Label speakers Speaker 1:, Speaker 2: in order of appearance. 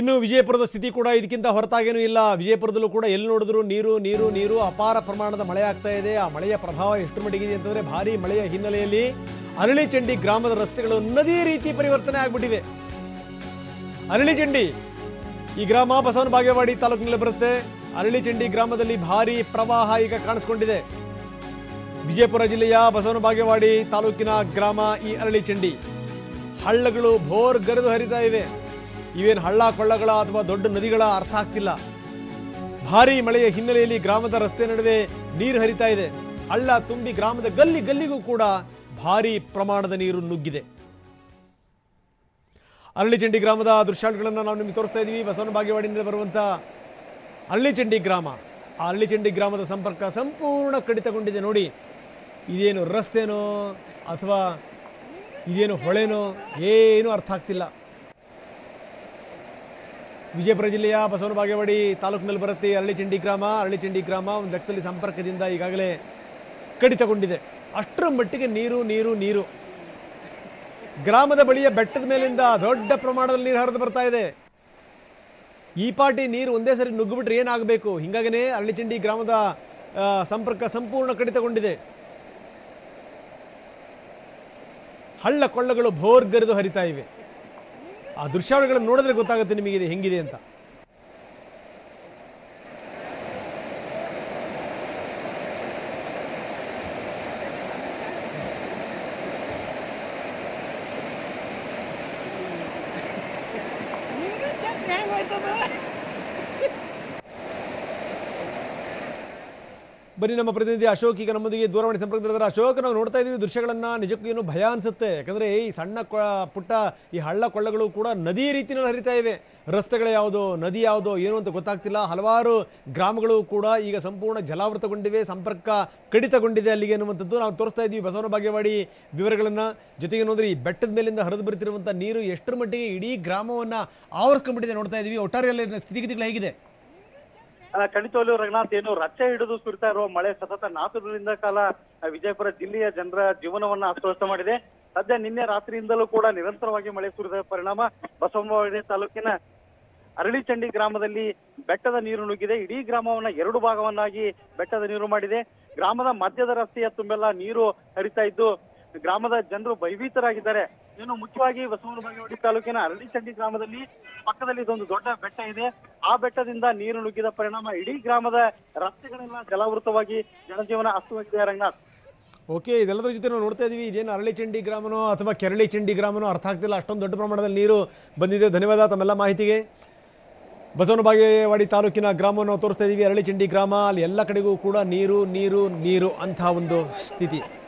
Speaker 1: ಇನ್ನು ವಿಜಯಪುರದ ಸ್ಥಿತಿ ಕೂಡ ಇದಕ್ಕಿಂತ ಹೊರತಾಗೇನೂ ಇಲ್ಲ ವಿಜಯಪುರದಲ್ಲೂ ಕೂಡ ಎಲ್ಲಿ ನೋಡಿದ್ರು ನೀರು ನೀರು ನೀರು ಅಪಾರ ಪ್ರಮಾಣದ ಮಳೆ ಆಗ್ತಾ ಇದೆ ಆ ಮಳೆಯ ಪ್ರಭಾವ ಎಷ್ಟು ಮಟ್ಟಿಗಿದೆ ಅಂತಂದ್ರೆ ಭಾರಿ ಮಳೆಯ ಹಿನ್ನೆಲೆಯಲ್ಲಿ ಅರಳಿಚಂಡಿ ಗ್ರಾಮದ ರಸ್ತೆಗಳು ನದಿ ರೀತಿ ಪರಿವರ್ತನೆ ಆಗ್ಬಿಟ್ಟಿವೆ ಅರಳಿಚಂಡಿ ಈ ಗ್ರಾಮ ಬಸವನ ಬಾಗೇವಾಡಿ ತಾಲೂಕಿನಲ್ಲಿ ಬರುತ್ತೆ ಅರಳಿಚಂಡಿ ಗ್ರಾಮದಲ್ಲಿ ಭಾರಿ ಪ್ರವಾಹ ಈಗ ಕಾಣಿಸ್ಕೊಂಡಿದೆ ವಿಜಯಪುರ ಜಿಲ್ಲೆಯ ಬಸವನ ಬಾಗೇವಾಡಿ ತಾಲೂಕಿನ ಗ್ರಾಮ ಈ ಅರಳಿಚಂಡಿ ಹಳ್ಳಗಳು ಭೋರ್ ಗರಿದು ಹರಿತಾ ಇವೆ ಇವೇನು ಹಳ್ಳ ಕೊಳ್ಳಗಳ ಅಥವಾ ದೊಡ್ಡ ನದಿಗಳ ಅರ್ಥ ಆಗ್ತಿಲ್ಲ ಭಾರಿ ಮಳೆಯ ಹಿನ್ನೆಲೆಯಲ್ಲಿ ಗ್ರಾಮದ ರಸ್ತೆ ನಡುವೆ ನೀರು ಹರಿತಾ ಇದೆ ಹಳ್ಳ ತುಂಬಿ ಗ್ರಾಮದ ಗಲ್ಲಿ ಗಲ್ಲಿಗೂ ಕೂಡ ಭಾರಿ ಪ್ರಮಾಣದ ನೀರು ನುಗ್ಗಿದೆ ಅರಳಿಚಂಡಿ ಗ್ರಾಮದ ದೃಶ್ಯಾಟಗಳನ್ನು ನಾವು ನಿಮಗೆ ತೋರಿಸ್ತಾ ಇದ್ದೀವಿ ಬಸವನ ಬಾಗೇವಾಡಿಯಿಂದ ಬರುವಂಥ ಅರಳಿಚಂಡಿ ಗ್ರಾಮ ಆ ಅರಳಿಚಂಡಿ ಗ್ರಾಮದ ಸಂಪರ್ಕ ಸಂಪೂರ್ಣ ಕಡಿತಗೊಂಡಿದೆ ನೋಡಿ ಇದೇನು ರಸ್ತೆನೋ ಅಥವಾ ಇದೇನು ಹೊಳೆನೋ ಏನೂ ಅರ್ಥ ಆಗ್ತಿಲ್ಲ ವಿಜಯಪುರ ಜಿಲ್ಲೆಯ ಬಸವನ ಬಾಗೇವಾಡಿ ತಾಲೂಕಿನಲ್ಲಿ ಬರುತ್ತೆ ಅರಳಿಚಂಡಿ ಗ್ರಾಮ ಅರಳಿಚಂಡಿ ಗ್ರಾಮ ಒಂದು ಲೆಕ್ಕದಲ್ಲಿ ಸಂಪರ್ಕದಿಂದ ಈಗಾಗಲೇ ಕಡಿತಗೊಂಡಿದೆ ಅಷ್ಟರ ಮಟ್ಟಿಗೆ ನೀರು ನೀರು ನೀರು ಗ್ರಾಮದ ಬಳಿಯ ಬೆಟ್ಟದ ಮೇಲಿಂದ ದೊಡ್ಡ ಪ್ರಮಾಣದಲ್ಲಿ ನೀರು ಹರಿದು ಬರ್ತಾ ಇದೆ ಈ ಪಾಟಿ ನೀರು ಒಂದೇ ಸರಿ ನುಗ್ಗಿಬಿಟ್ರೆ ಏನಾಗಬೇಕು ಹಿಂಗಾಗನೇ ಅರಳಿಚಂಡಿ ಗ್ರಾಮದ ಆ, ಸಂಪರ್ಕ ಸಂಪೂರ್ಣ ಕಡಿತಗೊಂಡಿದೆ ಹಳ್ಳ ಕೊಳ್ಳಗಳು ಭೋರ್ಗರಿದು ಹರಿತಾ ಇವೆ ಆ ದೃಶ್ಯಾವಳಿಗಳನ್ನು ನೋಡಿದ್ರೆ ಗೊತ್ತಾಗುತ್ತೆ ನಿಮಗೆ ಇದು ಹೆಂಗಿದೆ ಅಂತ ಬನ್ನಿ ನಮ್ಮ ಪ್ರತಿನಿಧಿ ಅಶೋಕ್ ಈಗ ನಮ್ಮೊಂದಿಗೆ ದೂರವಾಣಿ ಸಂಪರ್ಕದಲ್ಲಿದ್ದಾರೆ ಅಶೋಕ್ ನಾವು ನೋಡ್ತಾ ಇದ್ದೀವಿ ದೃಶ್ಯಗಳನ್ನು ನಿಜಕ್ಕೂ ಏನು ಭಯ ಅನಿಸುತ್ತೆ ಯಾಕಂದರೆ ಈ ಸಣ್ಣ ಕೊ ಪುಟ್ಟ ಈ ಹಳ್ಳ ಕೊಳ್ಳಗಳು ಕೂಡ ನದಿ ರೀತಿಯಲ್ಲಿ ಹರಿತಾ ಇವೆ ರಸ್ತೆಗಳು ಯಾವುದೋ ನದಿ ಯಾವುದೋ ಏನು ಅಂತ ಗೊತ್ತಾಗ್ತಿಲ್ಲ ಹಲವಾರು ಗ್ರಾಮಗಳು ಕೂಡ ಈಗ ಸಂಪೂರ್ಣ ಜಲಾವೃತಗೊಂಡಿವೆ ಸಂಪರ್ಕ ಕಡಿತಗೊಂಡಿದೆ ಅಲ್ಲಿಗೆ ಅನ್ನುವಂಥದ್ದು ನಾವು ತೋರಿಸ್ತಾ ಇದ್ದೀವಿ ಬಸವನ ಬಾಗೇವಾಡಿ ವಿವರಗಳನ್ನು ಜೊತೆಗೆ ನೋಡ್ರಿ ಈ ಬೆಟ್ಟದ ಮೇಲಿಂದ ಹರಿದು ಬರುತ್ತಿರುವಂಥ ನೀರು ಎಷ್ಟರ ಮಟ್ಟಿಗೆ ಇಡೀ ಗ್ರಾಮವನ್ನು ಆವರಿಸ್ಕೊಂಡ್ಬಿಟ್ಟಿದೆ ನೋಡ್ತಾ ಇದ್ದೀವಿ ಒಟ್ಟಾರೆಯಲ್ಲಿ ಸ್ಥಿತಿಗತಿಗಳು ಹೇಗಿದೆ
Speaker 2: ಆ, ಖಂಡಿತವಾಗ್ಲೂ ರಂಗನಾಥ್ ಏನು ರಚ್ಚೆ ಹಿಡಿದು ಸುರಿತಾ ಇರುವ ಮಳೆ ಸತತ ನಾಲ್ಕು ದಿನದಿಂದ ಕಾಲ ಆ, ವಿಜಯಪುರ ಜಿಲ್ಲೆಯ ಜನರ ಜೀವನವನ್ನ ಅಸ್ತವ್ಯಸ್ತ ಮಾಡಿದೆ ಸದ್ಯ ನಿನ್ನೆ ರಾತ್ರಿಯಿಂದಲೂ ಕೂಡ ನಿರಂತರವಾಗಿ ಮಳೆ ಸುರಿದ ಪರಿಣಾಮ ಬಸವನಗುಡಿ ತಾಲೂಕಿನ ಅರಳಿಚಂಡಿ ಗ್ರಾಮದಲ್ಲಿ ಬೆಟ್ಟದ ನೀರು ನುಗ್ಗಿದೆ ಇಡೀ ಗ್ರಾಮವನ್ನ ಎರಡು ಭಾಗವನ್ನಾಗಿ ಬೆಟ್ಟದ ನೀರು ಮಾಡಿದೆ ಗ್ರಾಮದ ಮಧ್ಯದ ರಸ್ತೆಯ ತುಂಬೆಲ್ಲ ನೀರು ಹರಿತಾ ಇದ್ದು ಗ್ರಾಮದ ಜನರು ಭಯಭೀತರಾಗಿದ್ದಾರೆ ಏನು ಮುಖ್ಯವಾಗಿ ಬಸವನ ಬಾಗೇವಾಡಿ ತಾಲೂಕಿನ ಅರಳಿಚಂಡಿ ಗ್ರಾಮದಲ್ಲಿ ಪಕ್ಕದಲ್ಲಿ ಇದೊಂದು ದೊಡ್ಡ ಬೆಟ್ಟ ಇದೆ ಆ ಬೆಟ್ಟದಿಂದ ನೀರು ನುಗ್ಗಿದ ಪರಿಣಾಮ ಇಡೀ ಗ್ರಾಮದ ರಸ್ತೆಗಳೆಲ್ಲ ಜಲಾವೃತವಾಗಿ ಜನಜೀವನ ಅಸ್ತವಾಗಿದೆ ರಂಗನಾಥ್
Speaker 1: ಓಕೆ ಇದೆಲ್ಲದರ ಜೊತೆ ನಾವು ನೋಡ್ತಾ ಇದ್ದೀವಿ ಇದೇನು ಅರಳಿಚಂಡಿ ಗ್ರಾಮನೋ ಅಥವಾ ಕೆರಳಿ ಚಂಡಿ ಗ್ರಾಮನೋ ಅರ್ಥ ಆಗ್ತಿಲ್ಲ ಅಷ್ಟೊಂದು ದೊಡ್ಡ ಪ್ರಮಾಣದಲ್ಲಿ ನೀರು ಬಂದಿದೆ ಧನ್ಯವಾದ ತಮ್ಮೆಲ್ಲ ಮಾಹಿತಿಗೆ ಬಸವನ ಬಾಗೇವಾಡಿ ತಾಲೂಕಿನ ಗ್ರಾಮವನ್ನು ತೋರಿಸ್ತಾ ಇದ್ದೀವಿ ಅರಳಿಚಂಡಿ ಗ್ರಾಮ ಅಲ್ಲಿ ಎಲ್ಲ ಕಡೆಗೂ ಕೂಡ ನೀರು ನೀರು ನೀರು ಅಂಥ ಒಂದು ಸ್ಥಿತಿ